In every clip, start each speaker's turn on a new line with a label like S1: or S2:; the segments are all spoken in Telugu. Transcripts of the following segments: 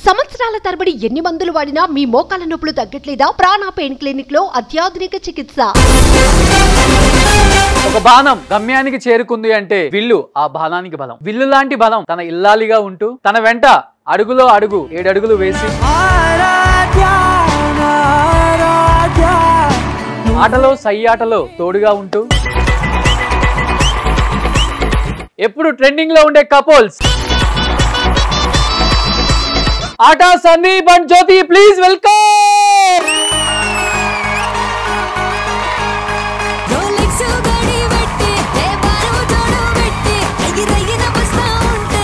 S1: సంవత్సరాల తరబడి ఎన్ని మందులు వాడినా మీ మోకాల నొప్పులు తగ్గట్లేదా ప్రాణ పెయిన్ క్లినిక్ లో అత్యాధునిక చికిత్స
S2: ఒక బాణం గమ్యానికి చేరుకుంది అంటే విల్లు ఆ బాణానికి బలం విల్లు లాంటి బలం తన ఇల్లాలిగా ఉంటూ తన వెంట అడుగులో అడుగు ఏడడుగులు వేసి ఆటలో సై ఆటలో తోడుగా ఉంటూ ఎప్పుడు ట్రెండింగ్ లో ఉండే couples Aata Sandeep and Jyothi please welcome
S3: Rolex గడి పెట్టి ఏ బారు తోడు పెట్టి ఎగిరెగిన వస్తా ఉంటే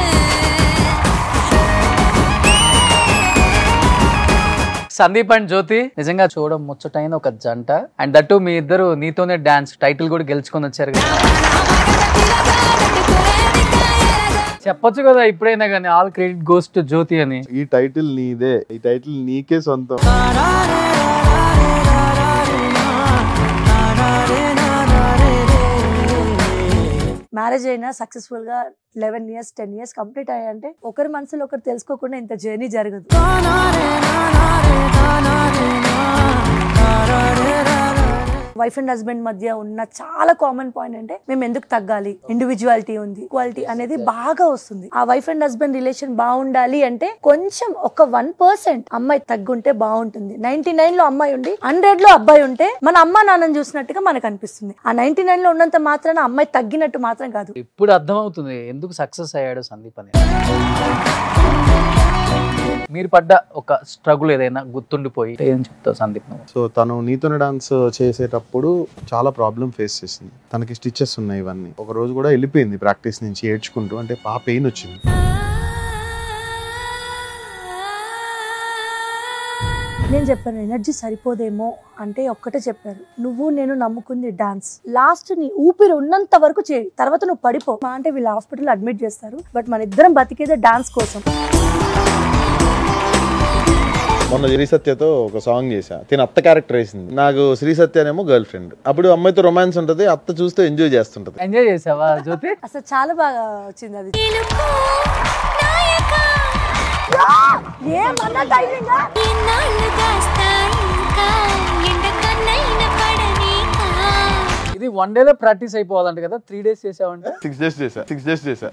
S2: సందీప్ అండ్ జ్యోతి నిజంగా చూడడం ముచ్చటైన ఒక జంట అండ్ దట్టు మీ ఇద్దరు నీతోనే డాన్స్ టైటిల్ కూడా గెలుచుకొని వచ్చారు కదా చెప్పొచ్చు కదా ఇప్పుడైనా కానీ all credit goes to Jyothi అని
S4: ఈ టైటిల్ నీదే ఈ టైటిల్ నీకే సొంతం
S5: మ్యారేజ్ అయినా సక్సెస్ఫుల్ గా eleven years ten years complete అయ్యాయంటే ఒకరి మనసులో ఒకరు తెలుసుకోకుండా ఇంత జర్నీ జరగదు వైఫ్ అండ్ హస్బెండ్ మధ్య ఉన్న చాలా కామన్ పాయింట్ అంటే మేము ఎందుకు తగ్గాలి ఇండివిజువాలిటీ ఉంది ఈక్వాలిటీ అనేది బాగా వస్తుంది ఆ వైఫ్ అండ్ హస్బెండ్ రిలేషన్ బాగుండాలి అంటే కొంచెం ఒక వన్ పర్సెంట్ అమ్మాయి తగ్గుంటే బాగుంటుంది నైన్టీ నైన్ లో అమ్మాయి ఉండి హండ్రెడ్ లో అబ్బాయి ఉంటే మన అమ్మ నాన్నని చూసినట్టుగా మనకు అనిపిస్తుంది ఆ నైన్టీ నైన్ లో ఉన్నంత మాత్రాన అమ్మాయి తగ్గినట్టు మాత్రం కాదు
S2: ఇప్పుడు అర్థమవుతుంది ఎందుకు సక్సెస్ అయ్యాడు సందీప్ అని మీరు పడ్డ ఒక స్ట్రగుల్ ఏదైనా గుర్తుండిపోయి ఏం చెప్తావు సందీప్ నువ్వు
S4: సో తను నీతోనే డాన్స్ చేసేటప్పుడు చాలా ప్రాబ్లం ఫేస్ చేసింది తనకి స్టిచెస్ ఉన్నాయి ఇవన్నీ ఒక రోజు కూడా వెళ్ళిపోయింది ప్రాక్టీస్ నుంచి ఏడ్చుకుంటూ అంటే ఆ పెయిన్ వచ్చింది
S5: నేను చెప్పాను ఎనర్జీ సరిపోదేమో అంటే ఒక్కటే చెప్పారు నువ్వు నేను నమ్ముకుంది డాన్స్ లాస్ట్ నీ ఊపిరి ఉన్నంత వరకు చేయి తర్వాత నువ్వు పడిపో మా అంటే వీళ్ళు హాస్పిటల్ అడ్మిట్ చేస్తారు బట్ మన ఇద్దరం బతికేదే డాన్స్ కోసం
S4: మొన్న శ్రీ సత్యతో ఒక సాంగ్ చేశా తిన అత్త క్యారెక్టర్ వేసింది నాకు శ్రీ సత్యనేమో గర్ల్ ఫ్రెండ్ అప్పుడు అమ్మాయితో రొమాన్స్ ఉంటది అత్త చూస్తే ఎంజాయ్ చేస్తుంటది
S2: ఎంజాయ్ చేసావా జ్యోతి
S5: అసలు చాలా బాగా వచ్చింది అది
S3: నిలుపు నాయక
S5: ఏమన్నా టైమింగ్
S3: ఇన్నాళ్ళు దాస్తా ఇంకా ఎండ కన్నైన పడనీకా
S2: ఇది వన్ డేలో ప్రాక్టీస్ అయిపోవాలంట కదా త్రీ డేస్ చేసావంటే
S4: సిక్స్ డేస్ చేశా సిక్స్ డేస్ చేశా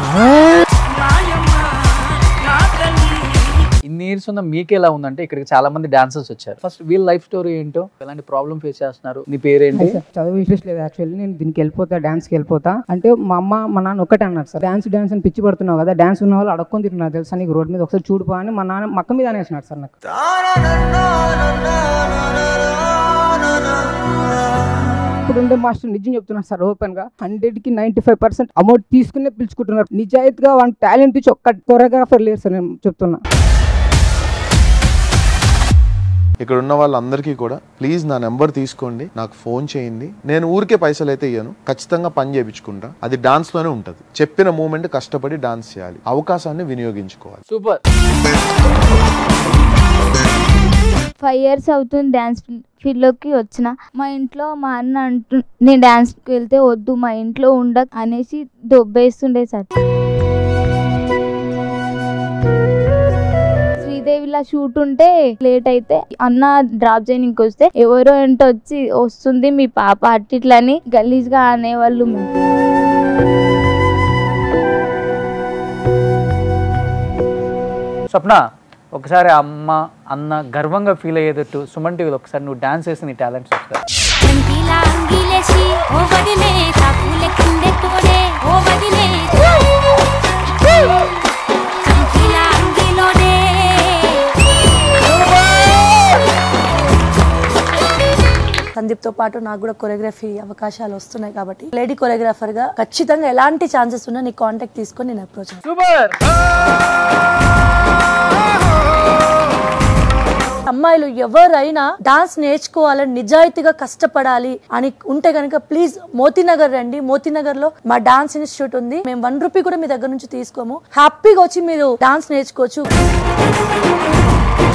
S2: ఇన్ని ఇయర్స్ ఉన్న మీకు ఎలా ఉందంటే ఇక్కడికి చాలా మంది డాన్సర్స్ వచ్చారు ఫస్ట్ వీళ్ళ లైఫ్ స్టోరీ ఏంటో ఎలాంటి ప్రాబ్లమ్ ఫేస్ చేస్తున్నారు నీ పేరేంటి
S6: సార్ చదువు ఇంట్రెస్ట్ లేదు యాక్చువల్లీ నేను దీనికి వెళ్ళిపోతా డాన్స్కి వెళ్ళిపోతా అంటే మా అమ్మ మా నాన్న ఒకటే అన్నారు సార్ డాన్స్ డాన్స్ అని పిచ్చి పడుతున్నావు కదా డాన్స్ ఉన్న వాళ్ళు అడక్కొని తింటున్నారు తెలుసా నీకు రోడ్ మీద ఒకసారి చూడుపా అని మా నాన్న మక్క మీద అనేసినాడు సార్ నాకు ఇప్పుడు ఉండే మాస్టర్ నిజం చెప్తున్నారు సార్ ఓపెన్ గా హండ్రెడ్ కి నైన్టీ ఫైవ్ పర్సెంట్ అమౌంట్ తీసుకునే పిలుచుకుంటున్నారు నిజాయితీగా వన్ టాలెంట్ ఇచ్చి ఒక్క కొరియోగ్రాఫర్ లేరు సార్ నేను చెప్తున్నా
S4: ఇక్కడ ఉన్న వాళ్ళందరికీ కూడా ప్లీజ్ నా నెంబర్ తీసుకోండి నాకు ఫోన్ చేయండి నేను ఊరికే పైసలు అయితే ఇయ్యను ఖచ్చితంగా పని చేయించుకుంటా అది డాన్స్ లోనే ఉంటది చెప్పిన మూమెంట్ కష్టపడి డాన్స్ చేయాలి అవకాశాన్ని వినియోగించుకోవాలి
S2: సూపర్
S7: ఫైవ్ ఇయర్స్ అవుతుంది డ్యాన్స్ ఫీల్డ్లోకి వచ్చిన మా ఇంట్లో మా అన్న అంటు నేను డ్యాన్స్కి వెళ్తే వద్దు మా ఇంట్లో ఉండ అనేసి దొబ్బేస్తుండే సార్ శ్రీదేవిలా షూట్ ఉంటే లేట్ అయితే అన్న డ్రాప్ చేయడానికి వస్తే ఎవరో ఏంట వచ్చి వస్తుంది మీ పాప అట్టిట్లని ఇట్లని గలీజ్గా అనేవాళ్ళు మేము
S2: స్వప్న ఒకసారి అమ్మ అన్న గర్వంగా ఫీల్ అయ్యేటట్టు సుమన్ టీవీలో ఒకసారి నువ్వు డాన్స్ చేసి నీ టాలెంట్స్ వస్తాయి
S3: చంకీలా అంగిలేసి ఓ వదిలే తాకులే కిందే తోడే ఓ వదిలే చంకీలా అంగిలోనే
S5: సందీప్ తో పాటు నాకు కూడా కొరియోగ్రఫీ అవకాశాలు వస్తున్నాయి కాబట్టి లేడీ కొరియోగ్రాఫర్ గా ఖచ్చితంగా ఎలాంటి ఛాన్సెస్ ఉన్నా నీ కాంటాక్ట్ తీసుకొని నేను అప్రోచ్
S2: సూపర్
S5: అమ్మాయిలు ఎవరైనా డాన్స్ నేర్చుకోవాలని నిజాయితీగా కష్టపడాలి అని ఉంటే కనుక ప్లీజ్ మోతీనగర్ రండి మోతీనగర్ లో మా డాన్స్ ఇన్స్టిట్యూట్ ఉంది మేము వన్ రూపీ కూడా మీ దగ్గర నుంచి తీసుకోము హ్యాపీగా వచ్చి మీరు డాన్స్ నేర్చుకోవచ్చు